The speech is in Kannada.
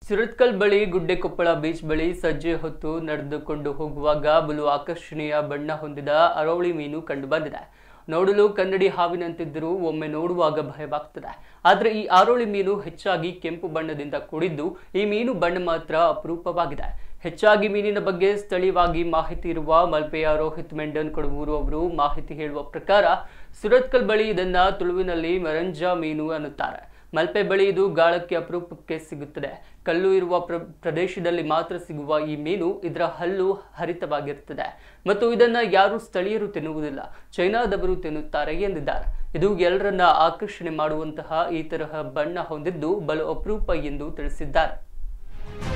ಸುರತ್ಕಲ್ ಬಳಿ ಗುಡ್ಡೆಕೊಪ್ಪಳ ಬೀಚ್ ಬಳಿ ಸಜ್ಜೆ ಹೊತ್ತು ನಡೆದುಕೊಂಡು ಹೋಗುವಾಗ ಬಲು ಆಕರ್ಷಣೀಯ ಬಣ್ಣ ಹೊಂದಿದ ಅರವಳಿ ಮೀನು ಕಂಡುಬಂದಿದೆ ನೋಡಲು ಕನ್ನಡಿ ಹಾವಿನಂತಿದ್ದರೂ ಒಮ್ಮೆ ನೋಡುವಾಗ ಭಯವಾಗ್ತದೆ ಆದರೆ ಈ ಆರೋಳಿ ಮೀನು ಹೆಚ್ಚಾಗಿ ಕೆಂಪು ಬಣ್ಣದಿಂದ ಕೂಡಿದ್ದು ಈ ಮೀನು ಬಣ್ಣ ಮಾತ್ರ ಅಪರೂಪವಾಗಿದೆ ಹೆಚ್ಚಾಗಿ ಮೀನಿನ ಬಗ್ಗೆ ಸ್ಥಳೀಯವಾಗಿ ಮಾಹಿತಿ ಇರುವ ಮಲ್ಪೆಯ ರೋಹಿತ್ ಮೆಂಡನ್ ಕೊಡಗೂರು ಅವರು ಮಾಹಿತಿ ಹೇಳುವ ಪ್ರಕಾರ ಸುರತ್ಕಲ್ ಬಳಿ ಇದನ್ನ ತುಳುವಿನಲ್ಲಿ ಮರಂಜಾ ಮೀನು ಅನ್ನುತ್ತಾರೆ ಮಲ್ಪೆ ಬಳಿ ಇದು ಗಾಳಕ್ಕೆ ಅಪರೂಪಕ್ಕೆ ಸಿಗುತ್ತದೆ ಕಲ್ಲು ಇರುವ ಪ್ರ ಪ್ರದೇಶದಲ್ಲಿ ಮಾತ್ರ ಸಿಗುವ ಈ ಮೀನು ಇದರ ಹಲ್ಲು ಹರಿತವಾಗಿರುತ್ತದೆ ಮತ್ತು ಇದನ್ನ ಯಾರು ಸ್ಥಳೀಯರು ತಿನ್ನುವುದಿಲ್ಲ ಚೈನಾದವರು ತಿನ್ನುತ್ತಾರೆ ಎಂದಿದ್ದಾರೆ ಇದು ಎಲ್ಲರನ್ನ ಆಕರ್ಷಣೆ ಮಾಡುವಂತಹ ಈ ತರಹ ಬಣ್ಣ ಹೊಂದಿದ್ದು ಬಲು ಅಪರೂಪ ಎಂದು ತಿಳಿಸಿದ್ದಾರೆ